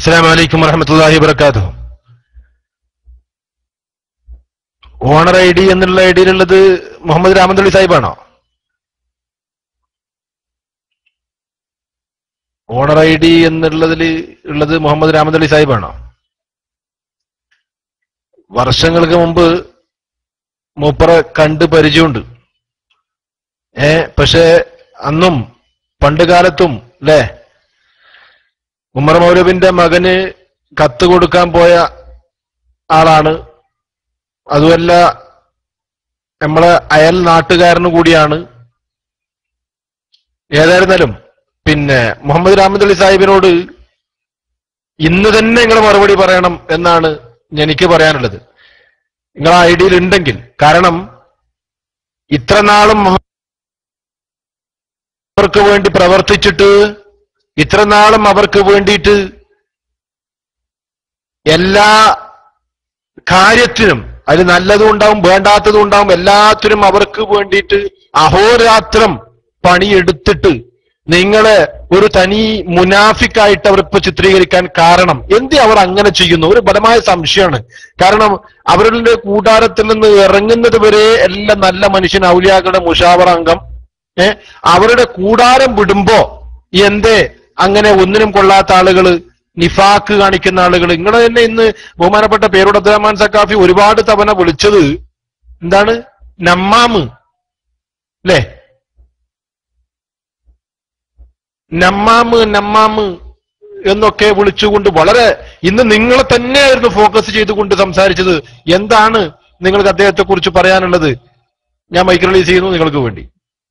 അസ്സാം വലൈക്കും വറഹമത്തല്ലാഹി വബർക്കാത്തു ഓണർ ഐ ഡി എന്നുള്ള ഐ ഡിയിലുള്ളത് മുഹമ്മദ് രാമന്തള്ളി സാഹിബാണോ ഓണർ ഐ ഡി എന്നുള്ളതിൽ ഉള്ളത് മുഹമ്മദ് രാമന്തള്ളി സാഹിബാണോ വർഷങ്ങൾക്ക് മുമ്പ് മൂപ്പറെ കണ്ട് പരിചയമുണ്ട് ഏ പക്ഷെ അന്നും പണ്ട് കാലത്തും അല്ലേ ഉമർ മൗലവിന്റെ മകന് കത്ത് കൊടുക്കാൻ പോയ ആളാണ് അതുമല്ല നമ്മളെ അയൽ നാട്ടുകാരന് കൂടിയാണ് ഏതായിരുന്നാലും പിന്നെ മുഹമ്മദ് രാമന്തള്ളി സാഹിബിനോട് ഇന്ന് തന്നെ നിങ്ങൾ മറുപടി പറയണം എന്നാണ് എനിക്ക് പറയാനുള്ളത് നിങ്ങൾ ആ ഐഡിയയിൽ ഉണ്ടെങ്കിൽ കാരണം ഇത്ര നാളും അവർക്ക് വേണ്ടി പ്രവർത്തിച്ചിട്ട് ഇത്ര നാളും അവർക്ക് വേണ്ടിയിട്ട് എല്ലാ കാര്യത്തിനും അതിൽ നല്ലതും ഉണ്ടാവും വേണ്ടാത്തതും ഉണ്ടാവും എല്ലാത്തിനും അവർക്ക് വേണ്ടിയിട്ട് അഹോരാത്രം പണിയെടുത്തിട്ട് നിങ്ങളെ ഒരു തനി മുനാഫിക്കായിട്ട് അവർ ഇപ്പൊ ചിത്രീകരിക്കാൻ കാരണം എന്തി അവർ അങ്ങനെ ചെയ്യുന്നു ഒരു ബലമായ സംശയമാണ് കാരണം അവരുടെ കൂടാരത്തിൽ നിന്ന് ഇറങ്ങുന്നത് വരെ എല്ലാം നല്ല മനുഷ്യൻ ഔലിയാക്കളുടെ മുഷാവറ അംഗം ഏ അവരുടെ കൂടാരം വിടുമ്പോ എന്തേ അങ്ങനെ ഒന്നിനും കൊള്ളാത്ത ആളുകള് നിഫാക്ക് കാണിക്കുന്ന ആളുകൾ നിങ്ങളെ തന്നെ ഇന്ന് ബഹുമാനപ്പെട്ട പേരോട് അബ്ദുറഹ്മാൻ സക്കാഫി ഒരുപാട് തവണ വിളിച്ചത് എന്താണ് നമ്മാമ് അല്ലേ നമ്മാമ് നമ്മാമ് എന്നൊക്കെ വിളിച്ചുകൊണ്ട് വളരെ ഇന്ന് നിങ്ങളെ തന്നെയായിരുന്നു ഫോക്കസ് ചെയ്തുകൊണ്ട് സംസാരിച്ചത് എന്താണ് നിങ്ങൾക്ക് അദ്ദേഹത്തെ കുറിച്ച് പറയാനുള്ളത് ഞാൻ മൈക്ക് റിലീസ് ചെയ്യുന്നു നിങ്ങൾക്ക് വേണ്ടി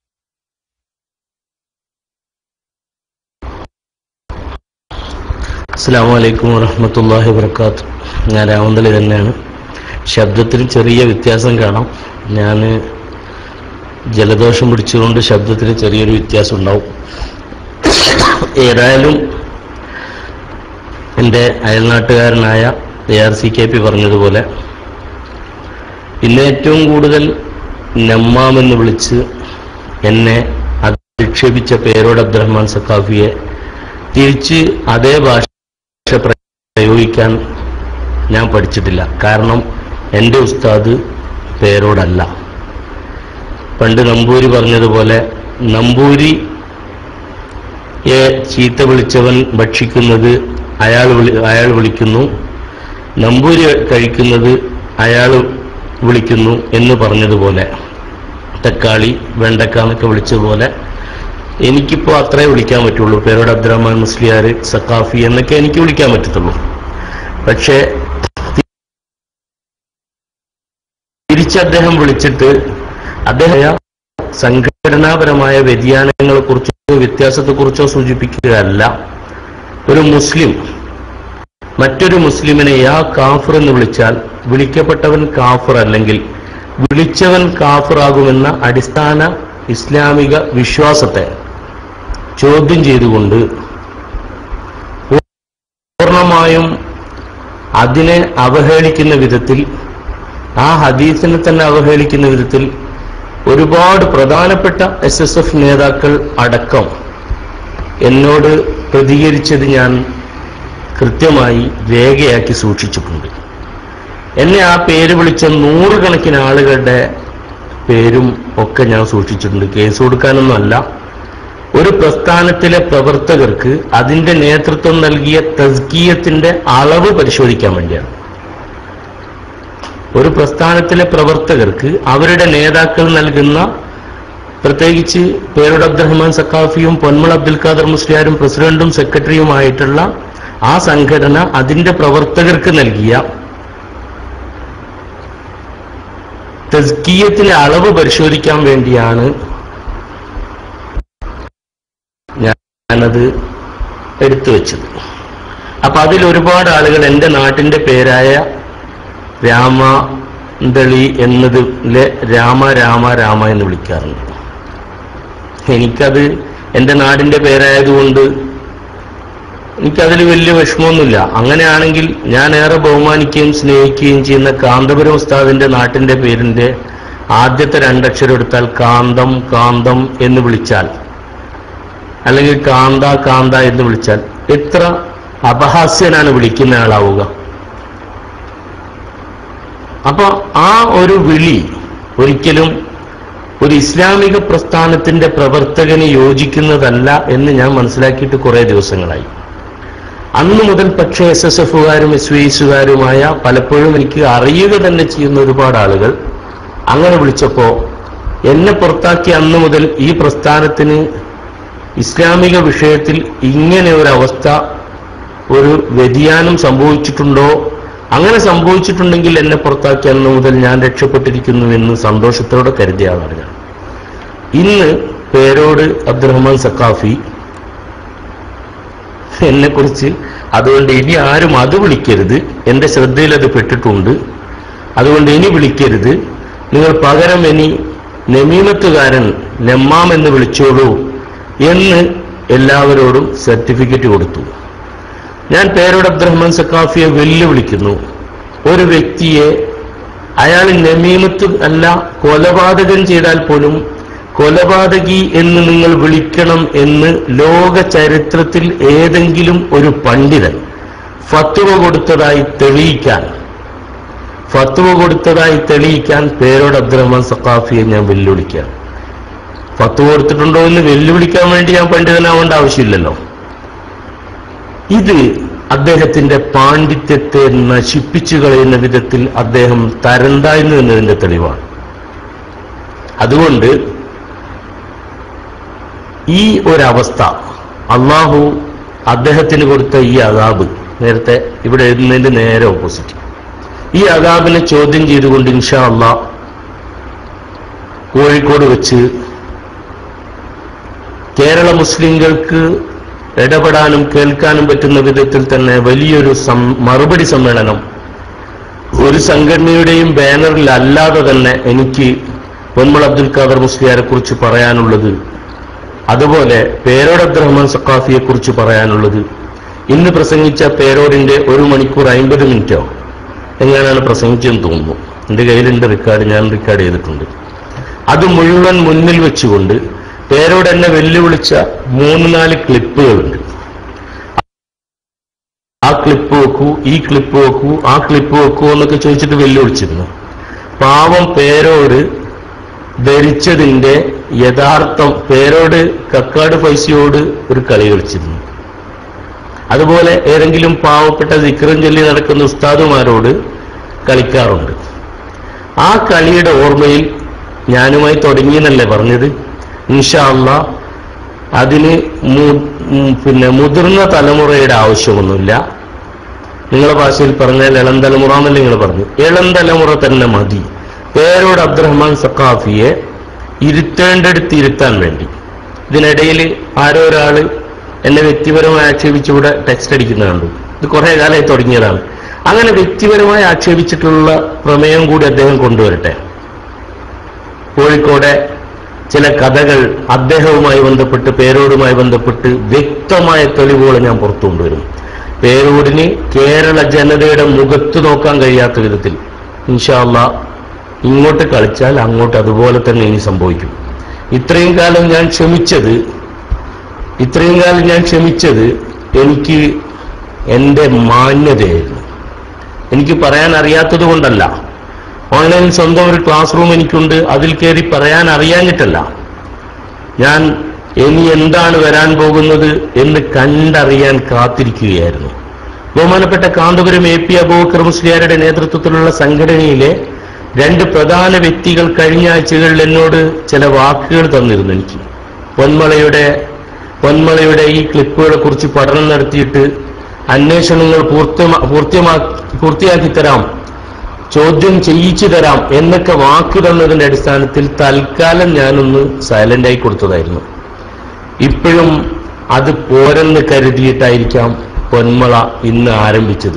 അസ്സാം വലൈക്കും വറഹമത്തല്ലാഹി വർക്കാത്ത് ഞാൻ രാമന്തളി തന്നെയാണ് ശബ്ദത്തിന് ചെറിയ വ്യത്യാസം കാണാം ഞാൻ ജലദോഷം പിടിച്ചുകൊണ്ട് ശബ്ദത്തിന് ചെറിയൊരു വ്യത്യാസം ഉണ്ടാവും ഏതായാലും എൻ്റെ അയൽനാട്ടുകാരനായ A R C K P പറഞ്ഞതുപോലെ ഇന്ന് ഏറ്റവും കൂടുതൽ നമ്മാം എന്ന് വിളിച്ച് എന്നെ അധിക്ഷേപിച്ച പേരോട് അബ്ദുറഹ്മാൻ സക്കാഫിയെ തിരിച്ച് അതേ ഭാഷ പ്രയോഗിക്കാൻ ഞാൻ പഠിച്ചിട്ടില്ല കാരണം എൻ്റെ ഉസ്താദ് പേരോടല്ല പണ്ട് നമ്പൂരി പറഞ്ഞതുപോലെ നമ്പൂരിയെ ചീത്ത വിളിച്ചവൻ ഭക്ഷിക്കുന്നത് അയാൾ വിളി അയാൾ വിളിക്കുന്നു നമ്പൂരി കഴിക്കുന്നത് അയാൾ വിളിക്കുന്നു എന്ന് പറഞ്ഞതുപോലെ തക്കാളി വെണ്ടക്ക എന്നൊക്കെ വിളിച്ചതുപോലെ എനിക്കിപ്പോൾ അത്രേ വിളിക്കാൻ പറ്റുള്ളൂ പേരോട് അബ്ദുറഹ്മാൻ മുസ്ലിയാർ സക്കാഫി എന്നൊക്കെ എനിക്ക് വിളിക്കാൻ പറ്റത്തുള്ളൂ പക്ഷേ തിരിച്ച് അദ്ദേഹം വിളിച്ചിട്ട് അദ്ദേഹം സംഘടനാപരമായ വ്യതിയാനങ്ങളെ കുറിച്ചോ വ്യത്യാസത്തെക്കുറിച്ചോ സൂചിപ്പിക്കുകയല്ല ഒരു മുസ്ലിം മറ്റൊരു മുസ്ലിമിനെ യാ കാഫർ എന്ന് വിളിച്ചാൽ വിളിക്കപ്പെട്ടവൻ കാഫർ അല്ലെങ്കിൽ വിളിച്ചവൻ കാഫറാകുമെന്ന അടിസ്ഥാന ഇസ്ലാമിക വിശ്വാസത്തെ ചോദ്യം ചെയ്തുകൊണ്ട് പൂർണ്ണമായും അതിനെ അവഹേളിക്കുന്ന വിധത്തിൽ ആ ഹദീസിനെ തന്നെ അവഹേളിക്കുന്ന വിധത്തിൽ ഒരുപാട് പ്രധാനപ്പെട്ട എസ് എസ് എഫ് നേതാക്കൾ അടക്കം എന്നോട് പ്രതികരിച്ചത് ഞാൻ കൃത്യമായി രേഖയാക്കി സൂക്ഷിച്ചിട്ടുണ്ട് എന്നെ ആ പേര് വിളിച്ച നൂറുകണക്കിന് ആളുകളുടെ പേരും ഒക്കെ ഞാൻ സൂക്ഷിച്ചിട്ടുണ്ട് കേസ് കൊടുക്കാനൊന്നുമല്ല ഒരു പ്രസ്ഥാനത്തിലെ പ്രവർത്തകർക്ക് അതിന്റെ നേതൃത്വം നൽകിയ തസ്കീയത്തിന്റെ അളവ് പരിശോധിക്കാൻ വേണ്ടിയാണ് ഒരു പ്രസ്ഥാനത്തിലെ പ്രവർത്തകർക്ക് അവരുടെ നേതാക്കൾ നൽകുന്ന പ്രത്യേകിച്ച് പേരോട് അബ്ദുറഹ്മാൻ സക്കാഫിയും പൊന്മൾ അബ്ദുൽ ഖാദർ മുസ്ലിയാരും പ്രസിഡന്റും സെക്രട്ടറിയുമായിട്ടുള്ള ആ സംഘടന അതിന്റെ പ്രവർത്തകർക്ക് നൽകിയ തസ്കീയത്തിലെ അളവ് പരിശോധിക്കാൻ വേണ്ടിയാണ് ഞാനത് എടുത്തു വെച്ചത് അപ്പൊ അതിൽ ഒരുപാട് ആളുകൾ എൻ്റെ നാട്ടിന്റെ പേരായ രാമന്തളി എന്നതിലെ രാമ രാമ രാമ എന്ന് വിളിക്കാറുണ്ട് എനിക്കത് എൻ്റെ നാടിന്റെ പേരായതുകൊണ്ട് എനിക്കതിൽ വലിയ വിഷമമൊന്നുമില്ല അങ്ങനെയാണെങ്കിൽ ഞാൻ ഏറെ ബഹുമാനിക്കുകയും സ്നേഹിക്കുകയും ചെയ്യുന്ന കാന്തപുരം ഉസ്താദിന്റെ നാട്ടിന്റെ പേരിന്റെ ആദ്യത്തെ രണ്ടക്ഷരം എടുത്താൽ കാന്തം കാന്തം എന്ന് വിളിച്ചാൽ അല്ലെങ്കിൽ കാന്ത കാന്ത എന്ന് വിളിച്ചാൽ എത്ര അപഹാസ്യനാണ് വിളിക്കുന്ന ആളാവുക അപ്പൊ ആ ഒരു വിളി ഒരിക്കലും ഒരു ഇസ്ലാമിക പ്രസ്ഥാനത്തിന്റെ പ്രവർത്തകന് യോജിക്കുന്നതല്ല എന്ന് ഞാൻ മനസ്സിലാക്കിയിട്ട് കുറെ ദിവസങ്ങളായി അന്ന് മുതൽ പക്ഷേ എസ് എസ് എഫുകാരും എസ് വി എസുകാരുമായ പലപ്പോഴും എനിക്ക് അറിയുക തന്നെ ചെയ്യുന്ന ഒരുപാട് ആളുകൾ അങ്ങനെ വിളിച്ചപ്പോ എന്നെ പുറത്താക്കി അന്ന് മുതൽ ഈ പ്രസ്ഥാനത്തിന് ഇസ്ലാമിക വിഷയത്തിൽ ഇങ്ങനെ ഒരു അവസ്ഥ ഒരു വ്യതിയാനം സംഭവിച്ചിട്ടുണ്ടോ അങ്ങനെ സംഭവിച്ചിട്ടുണ്ടെങ്കിൽ എന്നെ പുറത്താക്കി അന്ന് മുതൽ ഞാൻ രക്ഷപ്പെട്ടിരിക്കുന്നു എന്ന് സന്തോഷത്തോടെ കരുതിയ ആളാണ് ഞാൻ ഇന്ന് പേരോട് അബ്ദുറഹ്മാൻ സക്കാഫി എന്നെ കുറിച്ച് അതുകൊണ്ട് ഇനി ആരും അത് വിളിക്കരുത് എന്റെ ശ്രദ്ധയിൽ അത് പെട്ടിട്ടുണ്ട് അതുകൊണ്ട് ഇനി വിളിക്കരുത് നിങ്ങൾ പകരം ഇനി നമീമത്തുകാരൻ നെമ്മാം എന്ന് വിളിച്ചോളൂ എന്ന് എല്ലാവരോടും സർട്ടിഫിക്കറ്റ് കൊടുത്തു ഞാൻ പേരോട് അബ്ദുറഹ്മാൻ സക്കാഫിയെ വെല്ലുവിളിക്കുന്നു ഒരു വ്യക്തിയെ അയാൾ നമീമത്ത് അല്ല കൊലപാതകം ചെയ്താൽ പോലും കൊലപാതകി എന്ന് നിങ്ങൾ വിളിക്കണം എന്ന് ലോക ചരിത്രത്തിൽ ഏതെങ്കിലും ഒരു പണ്ഡിതൻ ഫത്വ കൊടുത്തതായി തെളിയിക്കാൻ ഫത്വ കൊടുത്തതായി തെളിയിക്കാൻ പേരോട് അബ്ദുറഹ്മാൻ സക്കാഫിയെ ഞാൻ വെല്ലുവിളിക്കാം ഫത്വ കൊടുത്തിട്ടുണ്ടോ എന്ന് വെല്ലുവിളിക്കാൻ വേണ്ടി ഞാൻ പണ്ഡിതനാവേണ്ട ആവശ്യമില്ലല്ലോ ഇത് അദ്ദേഹത്തിന്റെ പാണ്ഡിത്യത്തെ നശിപ്പിച്ചു കളയുന്ന വിധത്തിൽ അദ്ദേഹം തരംതാഴ്ന്നു എന്നതിന്റെ തെളിവാണ് അതുകൊണ്ട് ഈ ഒരവസ്ഥ അള്ളാഹു അദ്ദേഹത്തിന് കൊടുത്ത ഈ അതാബ് നേരത്തെ ഇവിടെ എഴുതുന്നതിന്റെ നേരെ ഓപ്പോസിറ്റ് ഈ അതാബിനെ ചോദ്യം ചെയ്തുകൊണ്ട് ഇൻഷാ അള്ളാ കോഴിക്കോട് വെച്ച് കേരള മുസ്ലിങ്ങൾക്ക് ഇടപെടാനും കേൾക്കാനും പറ്റുന്ന വിധത്തിൽ തന്നെ വലിയൊരു സം- മറുപടി സമ്മേളനം ഒരു സംഘടനയുടെയും ബാനറിൽ അല്ലാതെ തന്നെ എനിക്ക് പൊന്മൾ അബ്ദുൽ ഖാദർ മുസ്ലിയാരെ കുറിച്ച് പറയാനുള്ളത് അതുപോലെ പേരോട് അബ്ദുറഹ്മാൻ സക്കാഫിയെ കുറിച്ച് പറയാനുള്ളത് ഇന്ന് പ്രസംഗിച്ച പേരോടിന്റെ ഒരു മണിക്കൂർ അമ്പത് മിനിറ്റോ എങ്ങനെയാണ് പ്രസംഗിച്ചെന്ന് തോന്നുന്നു എന്റെ കയ്യിലുണ്ട് റെക്കോർഡ് ഞാൻ റെക്കോർഡ് ചെയ്തിട്ടുണ്ട് അത് മുഴുവൻ മുന്നിൽ വെച്ചുകൊണ്ട് പേരോട് എന്നെ വെല്ലുവിളിച്ച മൂന്ന് നാല് ക്ലിപ്പുകളുണ്ട് ആ ക്ലിപ്പ് വെക്കൂ ഈ ക്ലിപ്പ് വെക്കൂ ആ ക്ലിപ്പ് വെക്കൂ എന്നൊക്കെ ചോദിച്ചിട്ട് വെല്ലുവിളിച്ചിരുന്നു പാവം പേരോട് ധരിച്ചതിന്റെ യഥാർത്ഥം പേരോട് കക്കാട് പൈസയോട് ഒരു കളി കളിച്ചിരുന്നു അതുപോലെ ഏതെങ്കിലും പാവപ്പെട്ട ദിക്രം ചൊല്ലി നടക്കുന്ന ഉസ്താദുമാരോട് കളിക്കാറുണ്ട് ആ കളിയുടെ ഓർമ്മയിൽ ഞാനുമായി തുടങ്ങിയെന്നല്ലേ പറഞ്ഞത് ഇൻഷാ അള്ളാ അതിന് മു- ഉം പിന്നെ മുതിർന്ന തലമുറയുടെ ആവശ്യമൊന്നുമില്ല നിങ്ങളെ ഭാഷയിൽ പറഞ്ഞാൽ ഇളം തലമുറ എന്നല്ലേ നിങ്ങൾ പറഞ്ഞു ഇളം തലമുറ തന്നെ മതി പേരോട് അബ്ദുറഹ്മാൻ സക്കാഫിയെ ഇരുത്തേണ്ടടുത്ത് ഇരുത്താൻ വേണ്ടി ഇതിനിടയിൽ ആരോ ഒരാള് എന്നെ വ്യക്തിപരമായി ആക്ഷേപിച്ച് ഇവിടെ ടെക്സ്റ്റ് അടിക്കുന്ന കണ്ടു ഇത് കുറെ കാലമായി തുടങ്ങിയതാണ് അങ്ങനെ വ്യക്തിപരമായി ആക്ഷേപിച്ചിട്ടുള്ള പ്രമേയം കൂടി അദ്ദേഹം കൊണ്ടുവരട്ടെ കോഴിക്കോടെ ചില കഥകൾ അദ്ദേഹവുമായി ബന്ധപ്പെട്ട് പേരോടുമായി ബന്ധപ്പെട്ട് വ്യക്തമായ തെളിവുകൾ ഞാൻ പുറത്തു കൊണ്ടുവരും പേരോടിന് കേരള ജനതയുടെ മുഖത്ത് നോക്കാൻ കഴിയാത്ത വിധത്തിൽ ഇൻഷാല്ല ഇങ്ങോട്ട് കളിച്ചാൽ അങ്ങോട്ട് അതുപോലെ തന്നെ ഇനി സംഭവിക്കും ഇത്രയും കാലം ഞാൻ ക്ഷമിച്ചത് ഇത്രയും കാലം ഞാൻ ക്ഷമിച്ചത് എനിക്ക് എൻ്റെ മാന്യതയായിരുന്നു എനിക്ക് പറയാൻ അറിയാത്തത് കൊണ്ടല്ല ഓൺലൈനിൽ സ്വന്തം ഒരു ക്ലാസ് റൂം എനിക്കുണ്ട് അതിൽ കയറി പറയാൻ അറിയാഞ്ഞിട്ടല്ല ഞാൻ ഇനി എന്താണ് വരാൻ പോകുന്നത് എന്ന് കണ്ടറിയാൻ കാത്തിരിക്കുകയായിരുന്നു ബഹുമാനപ്പെട്ട കാന്തപുരം എ പി അബൂബക്കർ മുസ്ലിയാരുടെ നേതൃത്വത്തിലുള്ള സംഘടനയിലെ രണ്ട് പ്രധാന വ്യക്തികൾ കഴിഞ്ഞ ആഴ്ചകളിൽ എന്നോട് ചില വാക്കുകൾ തന്നിരുന്നു എനിക്ക് പൊന്മളയുടെ പൊന്മളയുടെ ഈ ക്ലിപ്പുകളെ കുറിച്ച് പഠനം നടത്തിയിട്ട് അന്വേഷണങ്ങൾ പൂർത്തിയമാ പൂർത്തിയമാ പൂർത്തിയാക്കി തരാം ചോദ്യം ചെയ്യിച്ചു തരാം എന്നൊക്കെ വാക്ക് തന്നതിന്റെ അടിസ്ഥാനത്തിൽ തൽക്കാലം ഞാനൊന്ന് സൈലന്റ് ആയി കൊടുത്തതായിരുന്നു ഇപ്പോഴും അത് പോരെന്ന് കരുതിയിട്ടായിരിക്കാം പൊന്മള ഇന്ന് ആരംഭിച്ചത്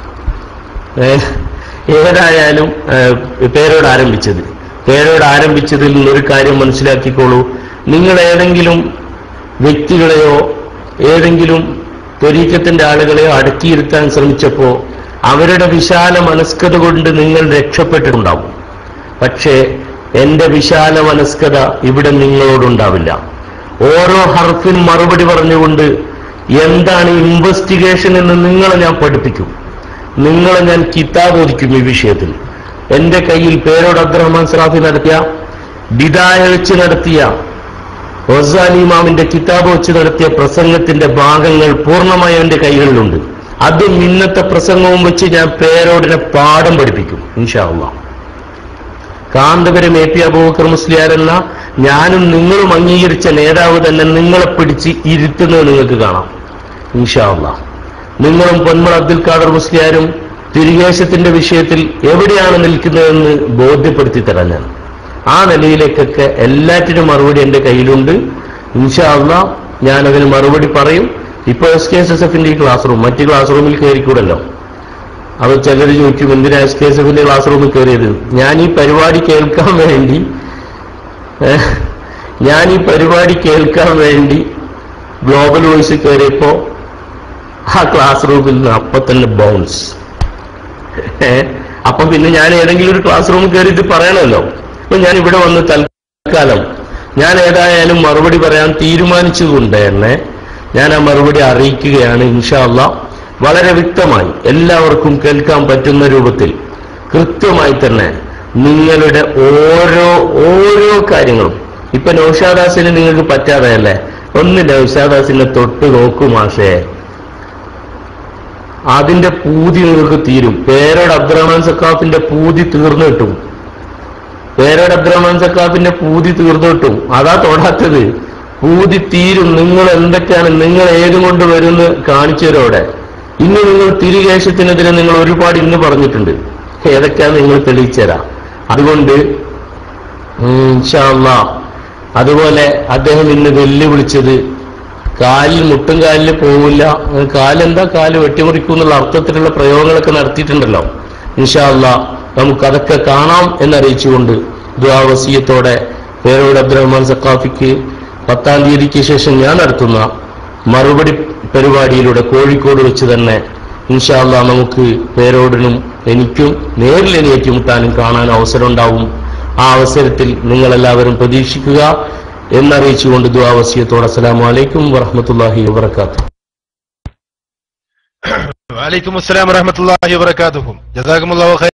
ഏഹ്, ഏതായാലും ഏഹ്, പേരോട് ആരംഭിച്ചത് പേരോട് ആരംഭിച്ചതിൽ നിന്നൊരു കാര്യം മനസ്സിലാക്കിക്കോളൂ നിങ്ങൾ ഏതെങ്കിലും വ്യക്തികളെയോ ഏതെങ്കിലും ത്വരീക്കത്തിന്റെ ആളുകളെയോ അടക്കിയിരുത്താൻ ശ്രമിച്ചപ്പോ അവരുടെ വിശാല മനസ്കത കൊണ്ട് നിങ്ങൾ രക്ഷപ്പെട്ടിട്ടുണ്ടാവും പക്ഷേ എന്റെ വിശാല മനസ്കത ഇവിടെ നിങ്ങളോടുണ്ടാവില്ല ഓരോ ഹർഫിനും മറുപടി പറഞ്ഞുകൊണ്ട് എന്താണ് ഇൻവെസ്റ്റിഗേഷൻ എന്ന് നിങ്ങളെ ഞാൻ പഠിപ്പിക്കും നിങ്ങളെ ഞാൻ കിതാബ് ഒതുക്കും ഈ വിഷയത്തിൽ എന്റെ കയ്യിൽ പേരോട് അബ്ദുറഹ്മാൻ സറാഫി നടത്തിയ ബിദായ വെച്ച് നടത്തിയ റസാലി ഇമാമിന്റെ കിതാബ് വെച്ച് നടത്തിയ പ്രസംഗത്തിന്റെ ഭാഗങ്ങൾ പൂർണ്ണമായും എന്റെ കൈകളിലുണ്ട് അതും ഇന്നത്തെ പ്രസംഗവും വെച്ച് ഞാൻ പേരോടിനെ പാഠം പഠിപ്പിക്കും ഇൻഷാ അള്ളാഹ് കാന്തപുരം എ പി അബൂബക്കർ മുസ്ലിയാർ എന്ന ഞാനും നിങ്ങളും അംഗീകരിച്ച നേതാവ് തന്നെ നിങ്ങളെ പിടിച്ച് ഇരുത്തുന്നത് നിങ്ങൾക്ക് കാണാം ഇൻഷാ അള്ളാഹ് നിങ്ങളും പൊന്മൾ അബ്ദുൽ ഖാദർ മുസ്ലിയാരും തിരികേശത്തിന്റെ വിഷയത്തിൽ എവിടെയാണ് നിൽക്കുന്നതെന്ന് ബോധ്യപ്പെടുത്തി തരാൻ ഞാൻ ആ നിലയിലേക്കൊക്കെ എല്ലാറ്റിനും മറുപടി എന്റെ കയ്യിലുണ്ട് ഇൻഷാ അള്ളാഹ് ഞാൻ അതിന് മറുപടി പറയും ഇപ്പൊ എസ് കെ എസ് എസ് എഫിന്റെ ഈ ക്ലാസ് റൂം മറ്റ് ക്ലാസ് റൂമിൽ കയറിക്കൂടല്ലോ അത് ചിലർ ചോദിക്കും എന്തിനാ എസ് കെ എസ് എഫിന്റെ ക്ലാസ് റൂമിൽ കയറിയത് ഞാൻ ഈ പരിപാടി കേൾക്കാൻ വേണ്ടി ഏഹ്, ഞാൻ ഈ പരിപാടി കേൾക്കാൻ വേണ്ടി ഗ്ലോബൽ വോയിസ് കയറിയപ്പോ ആ ക്ലാസ് റൂമിൽ നിന്ന് അപ്പൊ തന്നെ ബൗൺസ് ഏഹ്, അപ്പൊ പിന്നെ ഞാൻ ഏതെങ്കിലും ഒരു ക്ലാസ് റൂമിൽ കയറി ഇത് പറയണമല്ലോ അപ്പൊ ഞാൻ ഇവിടെ വന്ന് തൽക്കാലം ഞാൻ ഏതായാലും മറുപടി പറയാൻ തീരുമാനിച്ചതുകൊണ്ട് തന്നെ ഞാൻ ആ മറുപടി അറിയിക്കുകയാണ് ഇൻഷാല്ല വളരെ വ്യക്തമായി എല്ലാവർക്കും കേൾക്കാൻ പറ്റുന്ന രൂപത്തിൽ കൃത്യമായി തന്നെ നിങ്ങളുടെ ഓരോ ഓരോ കാര്യങ്ങളും ഇപ്പൊ നൌഷാദാസിന് നിങ്ങൾക്ക് പറ്റാതെയല്ലേ ഒന്ന് നൌഷാദാസിനെ തൊട്ട് നോക്കൂ മാഷേ അതിന്റെ പൂതി നിങ്ങൾക്ക് തീരും പേരോട് അബ്ദുറഹ്മാൻ സക്കാഫിന്റെ പൂതി തീർന്നു കിട്ടും പേരോട് അബ്ദുറഹ്മാൻ സക്കാഫിന്റെ പൂതി തീർന്നു കിട്ടും അതാ തൊടാത്തത് പൂതി തീരും നിങ്ങൾ എന്തൊക്കെയാണ് നിങ്ങൾ ഏതും കൊണ്ട് വരുന്ന് കാണിച്ചു തരും അവിടെ ഇന്ന് നിങ്ങൾ തിരികേശത്തിനെതിരെ നിങ്ങൾ ഒരുപാട് ഇന്ന് പറഞ്ഞിട്ടുണ്ട് ഏതൊക്കെയാണ് നിങ്ങൾ തെളിയിച്ചു തരാം അതുകൊണ്ട് ഉം, ഇൻഷാ അള്ളാ അതുപോലെ അദ്ദേഹം ഇന്ന് വെല്ലുവിളിച്ചത് കാലിൽ മുട്ടും കാലിൽ പോവില്ല കാലെന്താ കാല് വെട്ടിമുറിക്കും എന്നുള്ള അർത്ഥത്തിലുള്ള പ്രയോഗങ്ങളൊക്കെ നടത്തിയിട്ടുണ്ടല്ലോ ഇൻഷാ അള്ളാ നമുക്കതൊക്കെ കാണാം എന്നറിയിച്ചുകൊണ്ട് ദ്വാവസീയത്തോടെ പേരോട് അബ്ദുറഹ്മാൻ സക്കാഫിക്ക് പത്താം തീയതിക്ക് ശേഷം ഞാൻ നടത്തുന്ന മറുപടി പരിപാടിയിലൂടെ കോഴിക്കോട് വെച്ച് തന്നെ ഇൻഷാ അള്ളാ നമുക്ക് പേരോടിനും എനിക്കും നേരിൽ ഇനി ഏറ്റുമുട്ടാനും കാണാൻ അവസരം ഉണ്ടാവും ആ അവസരത്തിൽ നിങ്ങളെല്ലാവരും പ്രതീക്ഷിക്കുക എന്നറിയിച്ചുകൊണ്ട് ദ്വാവസ്യത്തോട് അസ്സലാമു അലൈക്കും വറഹമത്തല്ലാഹി വബർക്കാത്തു വലൈക്കും അസ്സലാം വറഹമത്തല്ലാഹി വബറകാതുഹു ജസാക്കുമുല്ലാഹു ഖൈർ